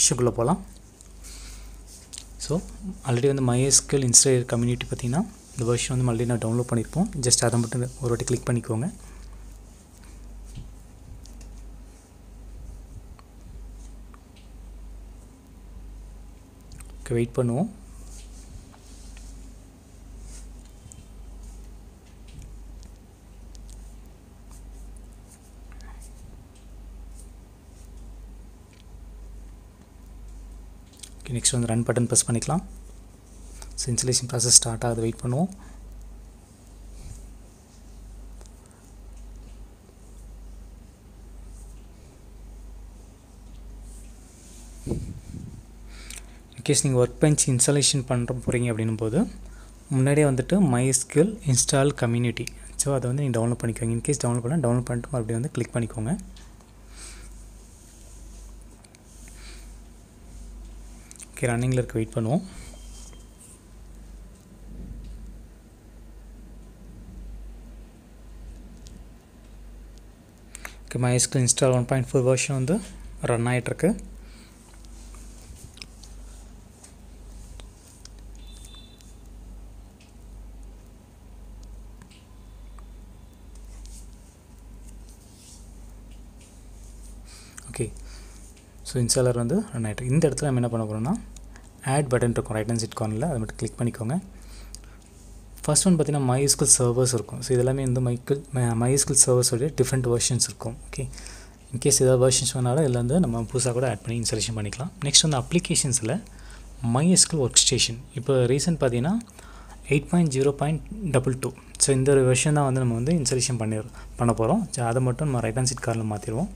விஷயக்குள்ளே போகலாம் so already வந்து MySQL installer community பார்த்தீங்கன்னா இந்த வெர்ஷன் வந்து மறுபடியும் நான் டவுன்லோட் பண்ணியிருப்போம் ஜஸ்ட் அதை மட்டும் ஒரு வாட்டி கிளிக் பண்ணிக்கோங்க ஓகே வெயிட் பண்ணுவோம் ஓகே நெக்ஸ்ட் வந்து ரன் பட்டன் ப்ரெஸ் பண்ணிக்கலாம் ஸோ இன்ஸ்டலேஷன் ப்ராசஸ் ஸ்டார்ட் ஆகுது வெயிட் பண்ணுவோம் இன்கேஸ் நீங்கள் ஒர்க் பெஞ்ச் இன்ஸ்டாலேஷன் பண்ணுற போகிறீங்க அப்படின்னும் போது முன்னாடியே வந்துட்டு MySQL இன்ஸ்டால் கம்யூனிட்டி ஸோ அதை வந்து நீங்கள் டவுன்லோட் பண்ணிக்கோங்க இன்கேஸ் டவுன்லோட் பண்ணால் டவுன்லோட் பண்ணிட்டு மறுபடியும் வந்து கிளிக் பண்ணிக்கோங்க ஓகே ரன்னிங்கில் இருக்க வெயிட் பண்ணுவோம் okay MySQL install one point four version வந்து ரன் ஆகிட்டுருக்கு ஓகே ஸோ இன்ஸ்டாலர் வந்து ரன் ஆகிட்டு இந்த இடத்துல நம்ம என்ன பண்ண போகிறோம்னா ஆட் பட்டன் இருக்கும் ரைட் ஹேண்ட் சைட் கார்னரில் அதை மட்டும் கிளிக் பண்ணிக்கோங்க ஃபர்ஸ்ட் ஒன் பார்த்தீங்கன்னா MySQL சர்வர்ஸ் இருக்கும் ஸோ இதெல்லாமே வந்து மைக்கிள் MySQL சர்வர்ஸோடைய டிஃப்ரெண்ட் வெர்ஷன்ஸ் இருக்கும் ஓகே இன்கேஸ் ஏதாவது வெர்ஷன்ஸ் வேணாலும் இதில் வந்து நம்ம புதுசாக கூட ஆட் பண்ணி இன்ஸ்டாலேஷன் பண்ணிக்கலாம் நெக்ஸ்ட் வந்து அப்ளிகேஷன்ஸில் MySQL ஒர்க் ஸ்டேஷன் இப்போ ரீசெண்ட் பார்த்தீங்கன்னா eight point zero point double two so இந்த ஒரு வெர்ஷன் தான் வந்து நம்ம வந்து இன்ஸ்டாலேஷன் பண்ணி பண்ண போகிறோம் ஸோ அதை மட்டும் நம்ம ரைட் ஹேண்ட் சைட் கார்னில் மாற்றிடுவோம்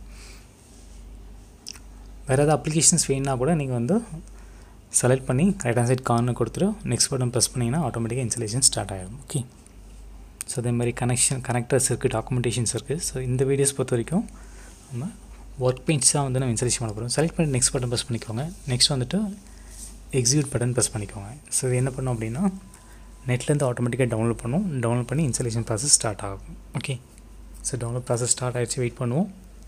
வேறு ஏதாவது அப்ளிகேஷன்ஸ் வேணுன்னா கூட நீங்கள் வந்து செலக்ட் பண்ணி ரைட் ஹேண்ட் சைட் கார்னர் கொடுத்துட்டு நெக்ஸ்ட் பட்டன் ப்ரெஸ் பண்ணிங்கன்னா ஆட்டோமேட்டிக்காக இன்ஸ்டலேஷன் ஸ்டார்ட் ஆகிடும் ஓகே ஸோ அதே மாதிரி கனெக்ஷன் கனெக்டர்ஸ் இருக்குது டாக்குமெண்டேஷன்ஸ் இருக்குது ஸோ இந்த வீடியோஸ் பொறுத்த வரைக்கும் நம்ம ஒர்க் பெஞ்ச் தான் வந்து நம்ம இன்ஸ்டலேஷன் பண்ண போகிறோம் செலக்ட் பண்ணி நெக்ஸ்ட் பட்டன் ப்ரெஸ் பண்ணிக்கோங்க நெக்ஸ்ட் வந்துட்டு எக்ஸிக்யூட் பட்டன் ப்ரெஸ் பண்ணிக்கோங்க ஸோ இது என்ன பண்ணோம் அப்படின்னா நெட்லேருந்து ஆட்டோமேட்டிக்காக டவுன்லோட் பண்ணும் டவுன்லோட் பண்ணி இன்ஸ்டலேஷன் ப்ராசஸ் ஸ்டார்ட் ஆகும் okay so download process start ஆகிடுச்சு வெயிட் பண்ணுவோம்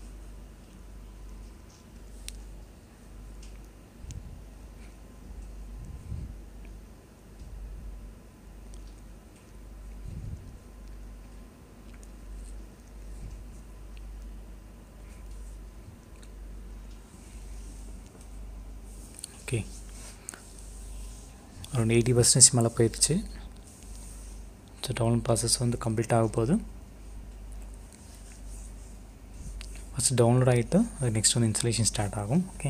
ஓகே அரௌண்ட் எயிட்டி பர்சன்டேஜ் மேலே போயிடுச்சு ஸோ டவுன்லோட் ப்ராசஸ் வந்து கம்ப்ளீட் ஆக போகுது ஃபஸ்ட் டவுன்லோட் ஆகிட்டு அது நெக்ஸ்ட் வந்து இன்ஸ்டலேஷன் ஸ்டார்ட் ஆகும் ஓகே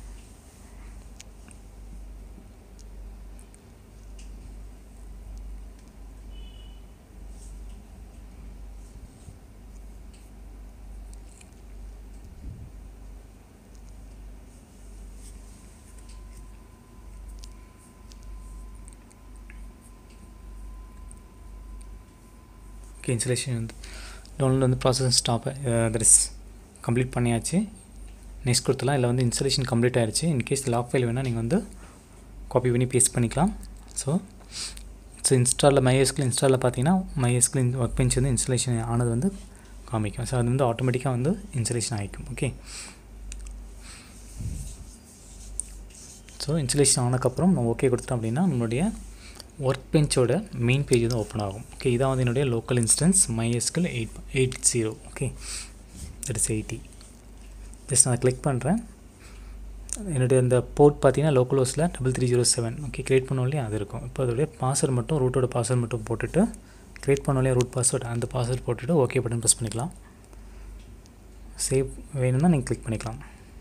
ஓகே இன்ஸ்டலேஷன் வந்து டவுன்லோட் வந்து process stop that is complete பண்ணியாச்சு நெக்ஸ்ட் கொடுத்துலாம் இதில் வந்து இன்ஸ்டலேஷன் கம்ப்ளீட் ஆயிடுச்சு இன்கேஸ் லாக் ஃபைல் வேணால் நீங்கள் வந்து காப்பி பண்ணி பேஸ்ட் பண்ணிக்கலாம் ஸோ ஸோ இன்ஸ்டாலில் MySQL இன்ஸ்டாலில் பார்த்தீங்கன்னா MySQL ஒர்க் பெஞ்ச் வந்து இன்ஸ்டலேஷன் ஆனது வந்து காமிக்கும் ஸோ அது வந்து ஆட்டோமேட்டிக்காக வந்து இன்ஸ்டலேஷன் ஆகிக்கும் ஓகே ஸோ இன்ஸ்டலேஷன் ஆனதுக்கப்புறம் நம்ம ஓகே கொடுத்துட்டோம் அப்படின்னா நம்மளுடைய ஒர்க் பெஞ்சோட மெயின் பேஜ் வந்து ஓப்பன் ஆகும் ஓகே இதான் வந்து என்னுடைய local instance MySQL eight eight zero okay that is eighty just நான் கிளிக் பண்ணுறேன் என்னுடைய இந்த போர்ட் பார்த்தீங்கன்னா லோக்கல் ஹோஸ்ட்டில் double three zero seven okay create பண்ணோம்லையே அது இருக்கும் இப்போ அதோடைய பாஸ்வேர்ட் மட்டும் ரூட்டோட பாஸ்வேர்ட் மட்டும் போட்டுட்டு க்ரியேட் பண்ணோம்லையே ரூட் பாஸ்வேர்ட் அந்த பாஸ்வேர்ட் போட்டுட்டு ஓகே பட்டன் ப்ரெஸ் பண்ணிக்கலாம் சேவ் வேணும்னா நீங்கள் கிளிக் பண்ணிக்கலாம்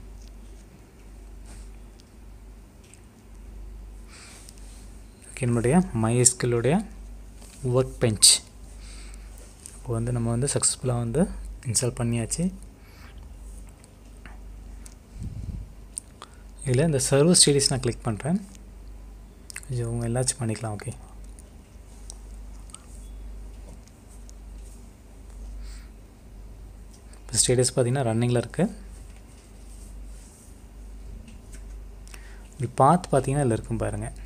ஓகே நம்மளுடைய MySQL-உடைய ஒர்க் பெஞ்ச் இப்போ வந்து நம்ம வந்து சக்ஸஸ்ஃபுல்லாக வந்து இன்ஸ்டால் பண்ணியாச்சு இதில் இந்த சர்வர் ஸ்டேடிஸ் நான் கிளிக் பண்ணுறேன் கொஞ்சம் உங்கள் எல்லாச்சும் பண்ணிக்கலாம் ஓகே இப்போ ஸ்டேட்டஸ் பார்த்தீங்கன்னா ரன்னிங்கில் இருக்குது இப்படி பார்த்து பார்த்தீங்கன்னா இதில் இருக்கும் பாருங்கள்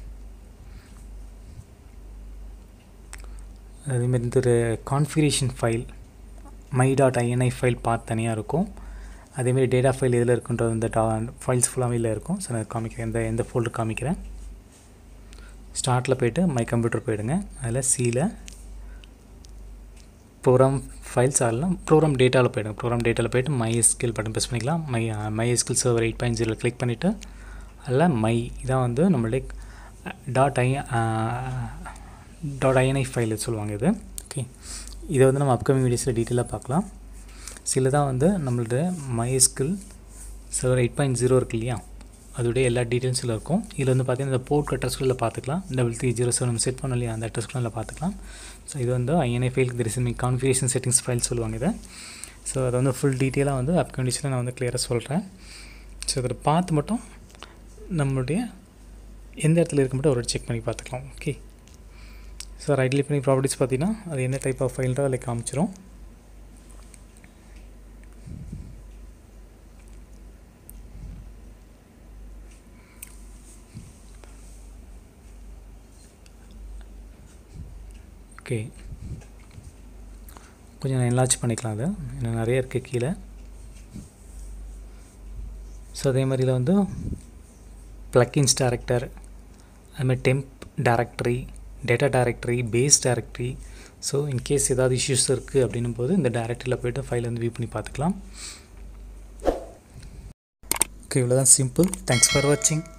அதேமாதிரி இந்த ஒரு configuration file my dot INI file பார்த்து தனியாக இருக்கும் அதேமாரி டேட்டா ஃபைல் எதில் இருக்குன்றது இந்த டா ஃபைல்ஸ் ஃபுல்லாகவே இதில் இருக்கும் ஸோ நான் காமிக்கிறேன் எந்த எந்த ஃபோல்டர் காமிக்கிறேன் ஸ்டார்ட்டில் போய்ட்டு மை கம்ப்யூட்டர் போயிடுங்க அதில் சியில் ப்ரோக்ராம் ஃபைல்ஸ் ஆகலாம் ப்ரோக்ராம் டேட்டாவில் போய்டும் ப்ரோக்ராம் டேட்டாவில் போய்ட்டு மை எஸ்கில் பட்டன் ப்ரெஸ் பண்ணிக்கலாம் my my SQL server eight point zero click பண்ணிவிட்டு அதில் மை இதான் வந்து நம்மளுடைய dot I dot INI file சொல்லுவாங்க இது ஓகே இதை வந்து நம்ம அப்கமிங் வீடியோஸில் டீட்டெயிலாக பார்க்கலாம் சில தான் வந்து நம்மளோட MySQL server eight point zero இருக்கு இல்லையா அதோடைய எல்லா டீட்டெயில்ஸில் இருக்கும் இதில் வந்து பார்த்தீங்கன்னா இந்த போர்ட் அட்ரஸ்களில் பார்த்துக்கலாம் double three zero seven set பண்ணோம் இல்லையா அந்த அட்ரஸ்களில் பார்த்துக்கலாம் ஸோ இது வந்து ஐஎன்ஐ ஃபைல் தெரிசிமி கான்ஃபிகரேஷன் செட்டிங்ஸ் ஃபைல் சொல்லுவாங்க இதை ஸோ அதை வந்து ஃபுல் டீட்டெயிலாக வந்து அப்கண்டிஷனில் நான் வந்து கிளியராக சொல்கிறேன் ஸோ இதை பார்த்து மட்டும் நம்மளுடைய எந்த இடத்துல இருக்க மட்டும் ஒரு செக் பண்ணி பார்த்துக்கலாம் ஓகே ஸோ ரைட் கிளிக் பண்ணி ப்ராப்பர்ட்டிஸ் பார்த்தீங்கன்னா அது என்ன டைப் ஆஃப் ஃபைல்ன்றோ அதில் காமிச்சிரும் ஓகே கொஞ்சம் என்லார்ஜ் பண்ணிக்கலாம் அது இன்னும் நிறைய இருக்குது கீழே ஸோ அதே மாதிரியில் வந்து ப்ளக்கின்ஸ் டேரக்டர் அதுமாதிரி temp directory data directory base directory so in case ஏதாவது இஷ்யூஸ் இருக்குது அப்படின்னும் போது இந்த டேரக்டரியில் போய்ட்டு ஃபைல் வந்து வியூ பண்ணி பார்த்துக்கலாம் ஓகே இவ்வளோ தான் சிம்பிள் தேங்க்ஸ் ஃபார் வாட்சிங்